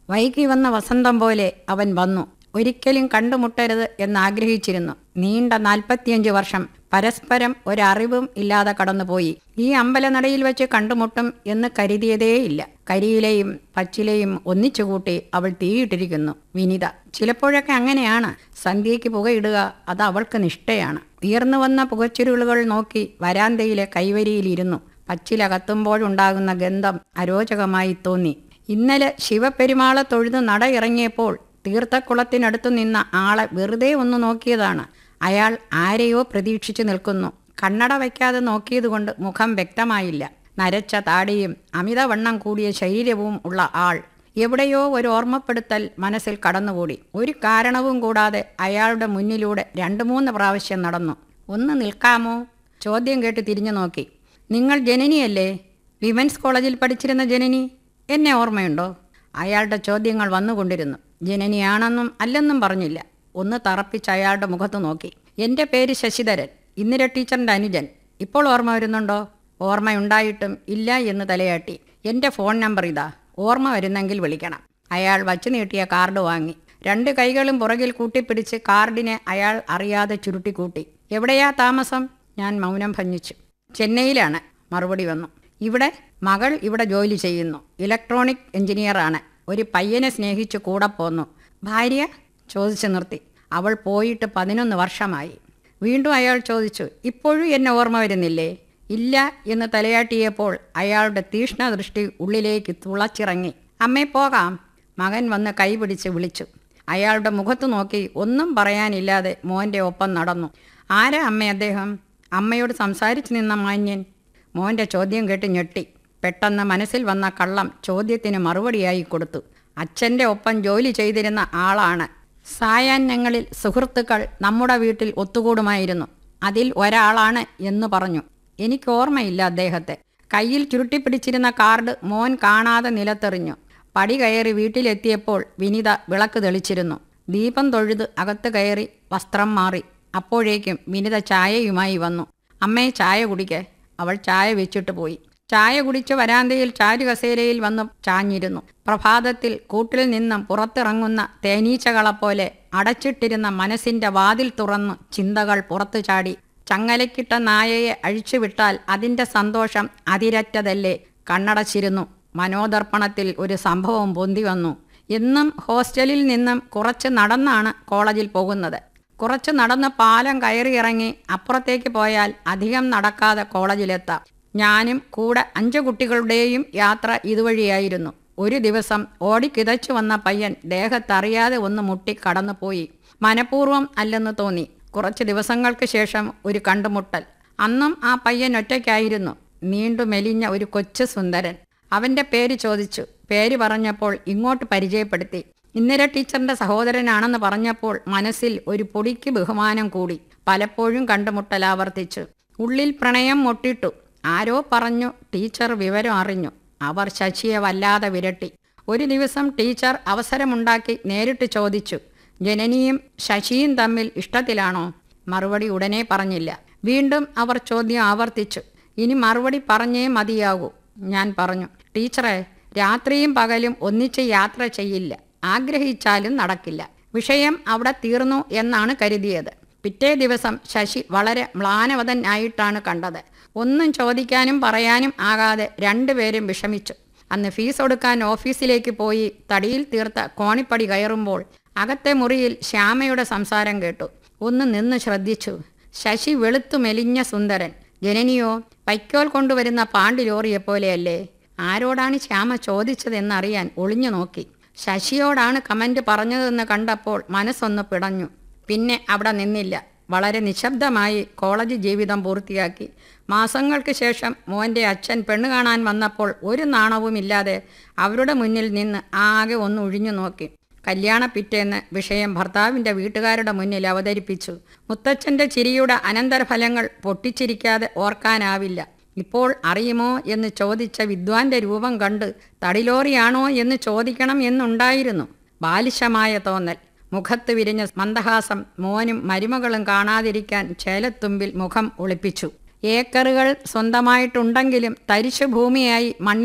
വൈകി വന്ന വസന്തം പോലെ അവൻ വന്നു ഒരിക്കലും കണ്ടുമുട്ടരുത് എന്നാഗ്രഹിച്ചിരുന്നു നീണ്ട നാൽപ്പത്തിയഞ്ച് വർഷം പരസ്പരം ഒരറിവും ഇല്ലാതെ കടന്നുപോയി ഈ അമ്പലനടയിൽ വെച്ച് കണ്ടുമുട്ടും എന്ന് കരുതിയതേയില്ല കരിയിലെയും പച്ചിലയും ഒന്നിച്ചുകൂട്ടി അവൾ തീയിട്ടിരിക്കുന്നു വിനിത ചിലപ്പോഴൊക്കെ അങ്ങനെയാണ് സന്ധ്യയ്ക്ക് പുകയിടുക അത് അവൾക്ക് നിഷ്ഠയാണ് ഉയർന്നു വന്ന പുകച്ചുരുളുകൾ നോക്കി വരാന്തയിലെ കൈവരിയിലിരുന്നു പച്ചില കത്തുമ്പോഴുണ്ടാകുന്ന ഗന്ധം അരോചകമായി തോന്നി ഇന്നലെ ശിവപെരുമാളെ തൊഴുത് നട ഇറങ്ങിയപ്പോൾ തീർത്ഥക്കുളത്തിനടുത്തു നിന്ന ആളെ വെറുതെ ഒന്ന് നോക്കിയതാണ് അയാൾ ആരെയോ പ്രതീക്ഷിച്ചു നിൽക്കുന്നു കണ്ണട വയ്ക്കാതെ നോക്കിയതുകൊണ്ട് മുഖം വ്യക്തമായില്ല നരച്ച താടിയും അമിതവണ്ണം കൂടിയ ശരീരവും ഉള്ള ആൾ എവിടെയോ ഒരു ഓർമ്മപ്പെടുത്തൽ മനസ്സിൽ കടന്നുകൂടി ഒരു കാരണവും കൂടാതെ അയാളുടെ മുന്നിലൂടെ രണ്ടു മൂന്ന് പ്രാവശ്യം നടന്നു ഒന്ന് നിൽക്കാമോ ചോദ്യം കേട്ട് തിരിഞ്ഞു നോക്കി നിങ്ങൾ ജനനിയല്ലേ വിമൻസ് കോളേജിൽ പഠിച്ചിരുന്ന ജനനി എന്നെ ഓർമ്മയുണ്ടോ അയാളുടെ ചോദ്യങ്ങൾ വന്നുകൊണ്ടിരുന്നു ജനനിയാണെന്നും അല്ലെന്നും പറഞ്ഞില്ല ഒന്ന് തറപ്പിച്ച് അയാളുടെ മുഖത്ത് നോക്കി എൻ്റെ പേര് ശശിധരൻ ഇന്ദിര ടീച്ചറിൻ്റെ അനുജൻ ഇപ്പോൾ ഓർമ്മ വരുന്നുണ്ടോ ഓർമ്മയുണ്ടായിട്ടും ഇല്ല എന്ന് തലയാട്ടി എൻ്റെ ഫോൺ നമ്പർ ഇതാ ഓർമ്മ വരുന്നെങ്കിൽ വിളിക്കണം അയാൾ വച്ചു നീട്ടിയ കാർഡ് വാങ്ങി രണ്ട് കൈകളും പുറകിൽ കൂട്ടിപ്പിടിച്ച് കാർഡിനെ അയാൾ അറിയാതെ ചുരുട്ടിക്കൂട്ടി എവിടെയാ താമസം ഞാൻ മൗനം ഭഞ്ജിച്ചു ചെന്നൈയിലാണ് മറുപടി വന്നു ഇവിടെ മകൾ ഇവിടെ ജോലി ചെയ്യുന്നു ഇലക്ട്രോണിക് എഞ്ചിനീയറാണ് ഒരു പയ്യനെ സ്നേഹിച്ചു കൂടെ പോന്നു ഭാര്യ ചോദിച്ചു നിർത്തി അവൾ പോയിട്ട് പതിനൊന്ന് വർഷമായി വീണ്ടും അയാൾ ചോദിച്ചു ഇപ്പോഴും എന്നെ ഓർമ്മ വരുന്നില്ലേ ഇല്ല എന്ന് തലയാട്ടിയപ്പോൾ അയാളുടെ തീഷ്ണ ദൃഷ്ടി ഉള്ളിലേക്ക് തുളച്ചിറങ്ങി അമ്മേ പോകാം മകൻ വന്ന് കൈപിടിച്ച് വിളിച്ചു അയാളുടെ മുഖത്ത് നോക്കി ഒന്നും പറയാനില്ലാതെ മോൻ്റെ ഒപ്പം നടന്നു ആരാ അമ്മ അദ്ദേഹം അമ്മയോട് സംസാരിച്ചു നിന്ന മാന്യൻ മോൻ്റെ ചോദ്യം കേട്ട് ഞെട്ടി പെട്ടെന്ന് മനസ്സിൽ വന്ന കള്ളം ചോദ്യത്തിന് മറുപടിയായി കൊടുത്തു അച്ഛൻ്റെ ഒപ്പം ജോലി ചെയ്തിരുന്ന ആളാണ് സായാഹ്നങ്ങളിൽ സുഹൃത്തുക്കൾ നമ്മുടെ വീട്ടിൽ ഒത്തുകൂടുമായിരുന്നു അതിൽ ഒരാളാണ് എന്ന് പറഞ്ഞു എനിക്ക് ഓർമ്മയില്ല അദ്ദേഹത്തെ കയ്യിൽ ചുരുട്ടിപ്പിടിച്ചിരുന്ന കാർഡ് മോൻ കാണാതെ നിലത്തെറിഞ്ഞു പടി കയറി വീട്ടിലെത്തിയപ്പോൾ വിനിത വിളക്ക് തെളിച്ചിരുന്നു ദീപം തൊഴുത് അകത്ത് കയറി വസ്ത്രം മാറി അപ്പോഴേക്കും വിനിത ചായയുമായി വന്നു അമ്മേ ചായ കുടിക്കെ അവൾ ചായ വെച്ചിട്ട് പോയി ചായ കുടിച്ച് വരാന്തയിൽ ചാരുകസേരയിൽ വന്ന് ചാഞ്ഞിരുന്നു പ്രഭാതത്തിൽ കൂട്ടിൽ നിന്നും പുറത്തിറങ്ങുന്ന തേനീച്ചകളെപ്പോലെ അടച്ചിട്ടിരുന്ന മനസ്സിന്റെ വാതിൽ തുറന്ന് ചിന്തകൾ പുറത്തു ചാടി ചങ്ങലക്കിട്ട നായയെ അഴിച്ചുവിട്ടാൽ അതിന്റെ സന്തോഷം അതിരറ്റതല്ലേ കണ്ണടച്ചിരുന്നു മനോദർപ്പണത്തിൽ ഒരു സംഭവം പൊന്തി വന്നു എന്നും ഹോസ്റ്റലിൽ നിന്നും കുറച്ച് നടന്നാണ് കോളേജിൽ പോകുന്നത് കുറച്ച് നടന്ന് പാലം കയറി ഇറങ്ങി അപ്പുറത്തേക്ക് പോയാൽ അധികം നടക്കാതെ കോളേജിലെത്താം ഞാനും കൂടെ അഞ്ചു കുട്ടികളുടെയും യാത്ര ഇതുവഴിയായിരുന്നു ഒരു ദിവസം ഓടിക്കിതച്ചു വന്ന പയ്യൻ ദേഹത്തറിയാതെ ഒന്ന് മുട്ടി കടന്നുപോയി മനഃപൂർവ്വം അല്ലെന്ന് തോന്നി കുറച്ച് ദിവസങ്ങൾക്ക് ശേഷം ഒരു കണ്ടുമുട്ടൽ അന്നും ആ പയ്യൻ ഒറ്റയ്ക്കായിരുന്നു നീണ്ടു മെലിഞ്ഞ ഒരു കൊച്ചു സുന്ദരൻ അവന്റെ പേര് ചോദിച്ചു പേര് പറഞ്ഞപ്പോൾ ഇങ്ങോട്ട് പരിചയപ്പെടുത്തി ഇന്ദിര ടീച്ചറിന്റെ സഹോദരനാണെന്ന് പറഞ്ഞപ്പോൾ മനസ്സിൽ ഒരു പൊടിക്ക് ബഹുമാനം കൂടി പലപ്പോഴും കണ്ടുമുട്ടൽ ആവർത്തിച്ചു ഉള്ളിൽ പ്രണയം മുട്ടിട്ടു ആരോ പറഞ്ഞു ടീച്ചർ വിവരം അറിഞ്ഞു അവർ ശശിയെ വല്ലാതെ വിരട്ടി ഒരു ദിവസം ടീച്ചർ അവസരമുണ്ടാക്കി നേരിട്ട് ചോദിച്ചു ജനനിയും ശശിയും തമ്മിൽ ഇഷ്ടത്തിലാണോ മറുപടി ഉടനെ പറഞ്ഞില്ല വീണ്ടും അവർ ചോദ്യം ആവർത്തിച്ചു ഇനി മറുപടി പറഞ്ഞേ മതിയാകൂ ഞാൻ പറഞ്ഞു ടീച്ചറെ രാത്രിയും പകലും ഒന്നിച്ച് യാത്ര ചെയ്യില്ല ആഗ്രഹിച്ചാലും നടക്കില്ല വിഷയം അവിടെ തീർന്നു എന്നാണ് കരുതിയത് പിറ്റേ ദിവസം ശശി വളരെ മ്ലാനവതനായിട്ടാണ് കണ്ടത് ഒന്നും ചോദിക്കാനും പറയാനും ആകാതെ രണ്ടുപേരും വിഷമിച്ചു അന്ന് ഫീസ് കൊടുക്കാൻ ഓഫീസിലേക്ക് പോയി തടിയിൽ തീർത്ത കോണിപ്പടി കയറുമ്പോൾ അകത്തെ മുറിയിൽ ശ്യാമയുടെ സംസാരം കേട്ടു ഒന്ന് നിന്ന് ശ്രദ്ധിച്ചു ശശി വെളുത്തു മെലിഞ്ഞ സുന്ദരൻ ജനനിയോ വൈക്കോൽ കൊണ്ടുവരുന്ന പാണ്ടി ലോറിയെപ്പോലെയല്ലേ ആരോടാണ് ശ്യാമ ചോദിച്ചതെന്നറിയാൻ ഒളിഞ്ഞു നോക്കി ശശിയോടാണ് കമന്റ് പറഞ്ഞതെന്ന് കണ്ടപ്പോൾ മനസ്സൊന്ന് പിടഞ്ഞു പിന്നെ അവിടെ നിന്നില്ല വളരെ നിശബ്ദമായി കോളേജ് ജീവിതം പൂർത്തിയാക്കി മാസങ്ങൾക്ക് ശേഷം മോൻ്റെ അച്ഛൻ പെണ്ണ് കാണാൻ വന്നപ്പോൾ ഒരു നാണവുമില്ലാതെ അവരുടെ മുന്നിൽ നിന്ന് ആകെ ഒന്ന് ഒഴിഞ്ഞു നോക്കി കല്യാണ പിറ്റേന്ന് വിഷയം ഭർത്താവിൻ്റെ വീട്ടുകാരുടെ മുന്നിൽ അവതരിപ്പിച്ചു മുത്തച്ഛൻ്റെ ചിരിയുടെ അനന്തരഫലങ്ങൾ പൊട്ടിച്ചിരിക്കാതെ ഓർക്കാനാവില്ല ഇപ്പോൾ അറിയുമോ എന്ന് ചോദിച്ച വിദ്വാന്റെ രൂപം കണ്ട് തടിലോറിയാണോ എന്ന് ചോദിക്കണം എന്നുണ്ടായിരുന്നു ബാലിശമായ തോന്നൽ മുഖത്ത് വിരിഞ്ഞ മന്ദഹാസം മോനും മരുമകളും കാണാതിരിക്കാൻ ചേലത്തുമ്പിൽ മുഖം ഒളിപ്പിച്ചു ഏക്കറുകൾ സ്വന്തമായിട്ടുണ്ടെങ്കിലും തരിശുഭൂമിയായി മണ്ണിൽ